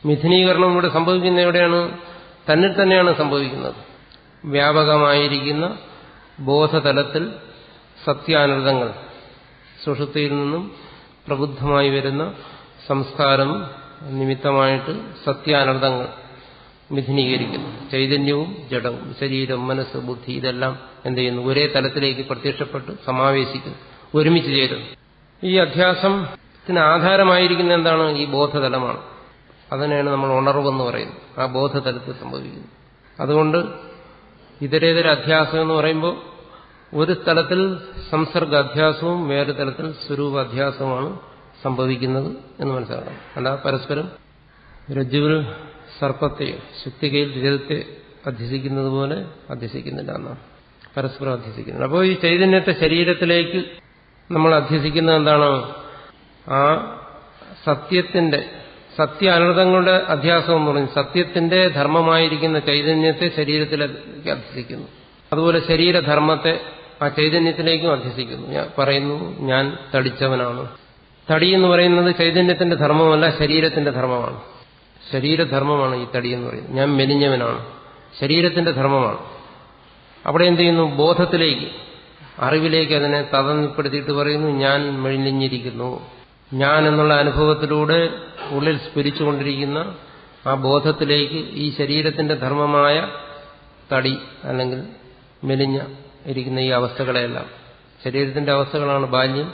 മിഥുനീകരണം ഇവിടെ സംഭവിക്കുന്ന എവിടെയാണ് തന്നിൽ തന്നെയാണ് സംഭവിക്കുന്നത് വ്യാപകമായിരിക്കുന്ന ബോധതലത്തിൽ സത്യാനൃതങ്ങൾ സുഷുപ്തിയിൽ നിന്നും പ്രബുദ്ധമായി വരുന്ന സംസ്കാരം നിമിത്തമായിട്ട് സത്യാനർദ്ദങ്ങൾ മിഥുനീകരിക്കുന്നു ചൈതന്യവും ജഡവും ശരീരം മനസ്സ് ബുദ്ധി ഇതെല്ലാം എന്ത് ചെയ്യുന്നു ഒരേ തലത്തിലേക്ക് പ്രത്യക്ഷപ്പെട്ട് സമാവേശിക്കുന്നു ഒരുമിച്ച് ചേരുന്നു ഈ അധ്യാസത്തിന് ആധാരമായിരിക്കുന്ന എന്താണ് ഈ ബോധതലമാണ് അതിനെയാണ് നമ്മൾ ഉണർവെന്ന് പറയുന്നത് ആ ബോധതലത്തിൽ സംഭവിക്കുന്നു അതുകൊണ്ട് ഇതരേതര അധ്യാസം എന്ന് പറയുമ്പോൾ ഒരു തലത്തിൽ സംസർഗ അധ്യാസവും വേറെ തലത്തിൽ സ്വരൂപ അധ്യാസവുമാണ് സംഭവിക്കുന്നത് എന്ന് മനസ്സിലാക്കണം അല്ല പരസ്പരം രജ്ജുവിൽ സർപ്പത്തെ ശക്തികയിൽ രഥത്തെ അധ്യസിക്കുന്നത് പോലെ അധ്യസിക്കുന്നില്ല എന്നാണ് പരസ്പരം അധ്യസിക്കുന്നത് അപ്പോൾ ഈ ചൈതന്യത്തെ ശരീരത്തിലേക്ക് നമ്മൾ അധ്യസിക്കുന്നത് എന്താണ് ആ സത്യത്തിന്റെ സത്യ അനർത്ഥങ്ങളുടെ അധ്യാസം എന്ന് പറഞ്ഞു സത്യത്തിന്റെ ധർമ്മമായിരിക്കുന്ന ചൈതന്യത്തെ ശരീരത്തിലേക്ക് അധ്യസിക്കുന്നു അതുപോലെ ശരീരധർമ്മത്തെ ആ ചൈതന്യത്തിലേക്കും അധ്യസിക്കുന്നു ഞാൻ പറയുന്നു ഞാൻ തടിച്ചവനാണ് തടി എന്ന് പറയുന്നത് ചൈതന്യത്തിന്റെ ധർമ്മമല്ല ശരീരത്തിന്റെ ധർമ്മമാണ് ശരീരധർമ്മമാണ് ഈ തടി എന്ന് പറയുന്നത് ഞാൻ മെലിഞ്ഞവനാണ് ശരീരത്തിന്റെ ധർമ്മമാണ് അവിടെ എന്ത് ചെയ്യുന്നു ബോധത്തിലേക്ക് അറിവിലേക്ക് അതിനെ തതപ്പെടുത്തിയിട്ട് പറയുന്നു ഞാൻ മെലിഞ്ഞിരിക്കുന്നു ഞാൻ എന്നുള്ള അനുഭവത്തിലൂടെ ഉള്ളിൽ സ്ഫുരിച്ചുകൊണ്ടിരിക്കുന്ന ആ ബോധത്തിലേക്ക് ഈ ശരീരത്തിന്റെ ധർമ്മമായ തടി അല്ലെങ്കിൽ മെലിഞ്ഞ ഇരിക്കുന്ന ഈ അവസ്ഥകളെല്ലാം ശരീരത്തിന്റെ അവസ്ഥകളാണ് ബാല്യം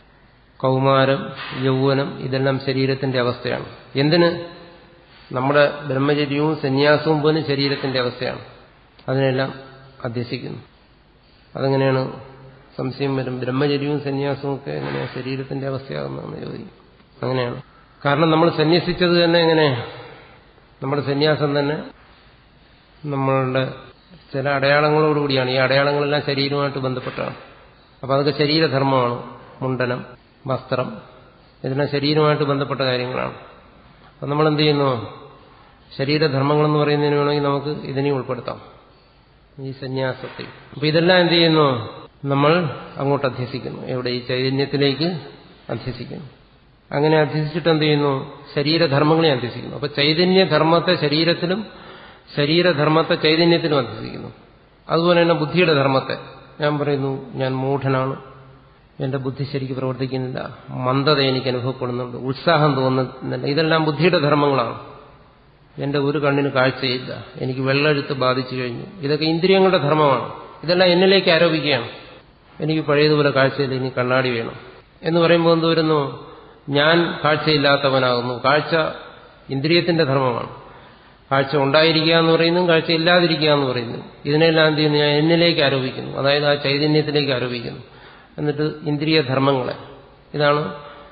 കൗമാരം യൗവനം ഇതെല്ലാം ശരീരത്തിന്റെ അവസ്ഥയാണ് എന്തിന് നമ്മുടെ ബ്രഹ്മചര്യവും സന്യാസവും പോലും ശരീരത്തിന്റെ അവസ്ഥയാണ് അതിനെല്ലാം അധ്യസിക്കുന്നു അതെങ്ങനെയാണ് സംശയം വരും ബ്രഹ്മചര്യവും സന്യാസവും ഒക്കെ എങ്ങനെയാണ് ശരീരത്തിന്റെ അവസ്ഥയാകുന്നതെന്ന് ചോദിക്കും അങ്ങനെയാണ് കാരണം നമ്മൾ സന്യസിച്ചത് തന്നെ എങ്ങനെ നമ്മുടെ സന്യാസം തന്നെ നമ്മളുടെ ചില അടയാളങ്ങളോടുകൂടിയാണ് ഈ അടയാളങ്ങളെല്ലാം ശരീരവുമായിട്ട് ബന്ധപ്പെട്ടാണ് അപ്പം അതൊക്കെ ശരീരധർമ്മമാണ് മുണ്ടനം വസ്ത്രം ഇതെല്ലാം ശരീരവുമായിട്ട് ബന്ധപ്പെട്ട കാര്യങ്ങളാണ് അപ്പം നമ്മൾ എന്ത് ചെയ്യുന്നു ശരീരധർമ്മങ്ങളെന്ന് പറയുന്നതിന് വേണമെങ്കിൽ നമുക്ക് ഇതിനെ ഉൾപ്പെടുത്താം ഈ സന്യാസത്തെ അപ്പം ഇതെല്ലാം എന്ത് ചെയ്യുന്നു നമ്മൾ അങ്ങോട്ട് അധ്യസിക്കുന്നു എവിടെ ഈ ചൈതന്യത്തിലേക്ക് അധ്യസിക്കുന്നു അങ്ങനെ അധ്യസിച്ചിട്ട് എന്ത് ചെയ്യുന്നു ശരീരധർമ്മങ്ങളെ അധ്യസിക്കുന്നു അപ്പൊ ചൈതന്യധർമ്മത്തെ ശരീരത്തിലും ശരീരധർമ്മത്തെ ചൈതന്യത്തിലും അധ്യസിക്കുന്നു അതുപോലെ തന്നെ ബുദ്ധിയുടെ ധർമ്മത്തെ ഞാൻ പറയുന്നു ഞാൻ മൂഢനാണ് എന്റെ ബുദ്ധി ശരിക്ക് പ്രവർത്തിക്കുന്നില്ല മന്ദത എനിക്ക് അനുഭവപ്പെടുന്നുണ്ട് ഉത്സാഹം തോന്നുന്നില്ല ഇതെല്ലാം ബുദ്ധിയുടെ ധർമ്മങ്ങളാണ് എന്റെ ഒരു കണ്ണിന് കാഴ്ചയില്ല എനിക്ക് വെള്ളെഴുത്ത് ബാധിച്ചു കഴിഞ്ഞു ഇതൊക്കെ ഇന്ദ്രിയങ്ങളുടെ ധർമ്മമാണ് ഇതെല്ലാം എന്നിലേക്ക് ആരോപിക്കുകയാണ് എനിക്ക് പഴയതുപോലെ കാഴ്ചയില്ല ഇനി കണ്ണാടി വേണം എന്ന് പറയുമ്പോൾ എന്ത് വരുന്നു ഞാൻ കാഴ്ചയില്ലാത്തവനാകുന്നു കാഴ്ച ഇന്ദ്രിയത്തിന്റെ ധർമ്മമാണ് കാഴ്ച ഉണ്ടായിരിക്കുക എന്ന് പറയുന്നു കാഴ്ച ഇല്ലാതിരിക്കുക എന്ന് പറയുന്നു ഇതിനെല്ലാം എന്ത് ചെയ്യുന്നു ഞാൻ എന്നിലേക്ക് ആരോപിക്കുന്നു അതായത് ആ ചൈതന്യത്തിലേക്ക് ആരോപിക്കുന്നു എന്നിട്ട് ഇന്ദ്രിയ ധർമ്മങ്ങളെ ഇതാണ്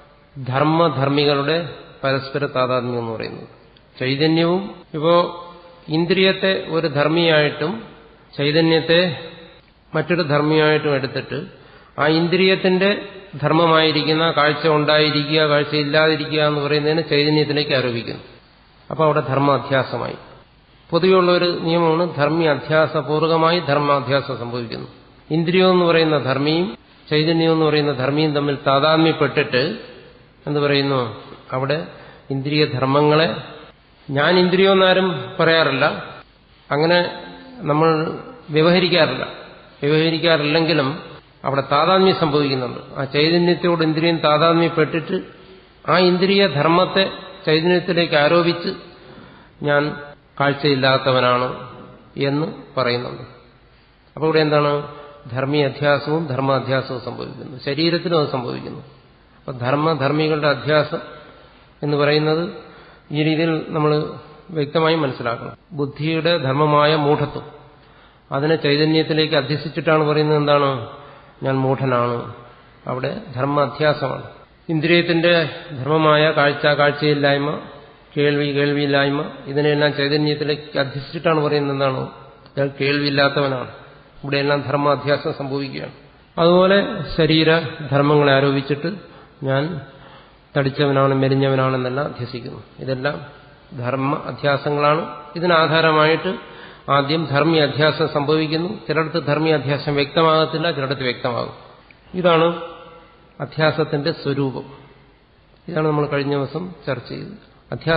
ധർമ്മധർമ്മികളുടെ പരസ്പര താതാത്മ്യം എന്ന് പറയുന്നത് ചൈതന്യവും ഇപ്പോ ഇന്ദ്രിയത്തെ ഒരു ധർമ്മിയായിട്ടും ചൈതന്യത്തെ മറ്റൊരു ധർമ്മിയായിട്ടും എടുത്തിട്ട് ആ ഇന്ദ്രിയത്തിന്റെ ധർമ്മമായിരിക്കുന്ന കാഴ്ച ഉണ്ടായിരിക്കുക കാഴ്ച ഇല്ലാതിരിക്കുക എന്ന് പറയുന്നതിന് ചൈതന്യത്തിലേക്ക് ആരോപിക്കുന്നു അപ്പോൾ അവിടെ ധർമാധ്യാസമായി പൊതുവെയുള്ള ഒരു നിയമമാണ് ധർമ്മി അധ്യാസപൂർവകമായി ധർമാധ്യാസം സംഭവിക്കുന്നു ഇന്ദ്രിയം എന്ന് പറയുന്ന ധർമ്മിയും ചൈതന്യം എന്ന് പറയുന്ന ധർമ്മിയും തമ്മിൽ താതാത്മ്യപ്പെട്ടിട്ട് എന്ന് പറയുന്നു അവിടെ ഇന്ദ്രിയ ധർമ്മങ്ങളെ ഞാൻ ഇന്ദ്രിയമെന്നാരും പറയാറില്ല അങ്ങനെ നമ്മൾ വ്യവഹരിക്കാറില്ല വ്യവഹരിക്കാറില്ലെങ്കിലും അവിടെ താതാത്മ്യം സംഭവിക്കുന്നുണ്ട് ആ ചൈതന്യത്തോട് ഇന്ദ്രിയം താതാത്മ്യപ്പെട്ടിട്ട് ആ ഇന്ദ്രിയ ധർമ്മത്തെ ചൈതന്യത്തിലേക്ക് ആരോപിച്ച് ഞാൻ കാഴ്ചയില്ലാത്തവനാണ് എന്ന് പറയുന്നുണ്ട് അപ്പോൾ ഇവിടെ എന്താണ് ധർമ്മീയ അധ്യാസവും ധർമാധ്യാസവും സംഭവിക്കുന്നു ശരീരത്തിലും അത് സംഭവിക്കുന്നു അപ്പൊ ധർമ്മധർമ്മികളുടെ അധ്യാസം എന്ന് പറയുന്നത് ഈ രീതിയിൽ നമ്മൾ വ്യക്തമായി മനസ്സിലാക്കണം ബുദ്ധിയുടെ ധർമ്മമായ മൂഢത്വം അതിനെ ചൈതന്യത്തിലേക്ക് അധ്യസിച്ചിട്ടാണ് പറയുന്നത് എന്താണ് ഞാൻ മൂഢനാണ് അവിടെ ധർമ്മ അധ്യാസമാണ് ഇന്ദ്രിയത്തിന്റെ ധർമ്മമായ കാഴ്ച കാഴ്ചയില്ലായ്മ കേൾവി കേൾവിയില്ലായ്മ ഇതിനെല്ലാം ചൈതന്യത്തിലേക്ക് അധ്യസിച്ചിട്ടാണ് പറയുന്നത് എന്താണ് ഞാൻ കേൾവിയില്ലാത്തവനാണ് ഇവിടെയെല്ലാം ധർമാധ്യാസം സംഭവിക്കുകയാണ് അതുപോലെ ശരീര ധർമ്മങ്ങളെ ആരോപിച്ചിട്ട് ഞാൻ തടിച്ചവനാണ് മെലിഞ്ഞവനാണെന്നെല്ലാം അധ്യസിക്കുന്നു ഇതെല്ലാം ധർമ്മ അധ്യാസങ്ങളാണ് ഇതിനാധാരമായിട്ട് ആദ്യം ധർമ്മീയ അധ്യാസം സംഭവിക്കുന്നു ചിലയിടത്ത് ധർമ്മീയ അധ്യാസം വ്യക്തമാകത്തില്ല ചിലയിടത്ത് വ്യക്തമാകും ഇതാണ് അധ്യാസത്തിന്റെ സ്വരൂപം ഇതാണ് നമ്മൾ കഴിഞ്ഞ ദിവസം ചർച്ച ചെയ്തത് അധ്യാസം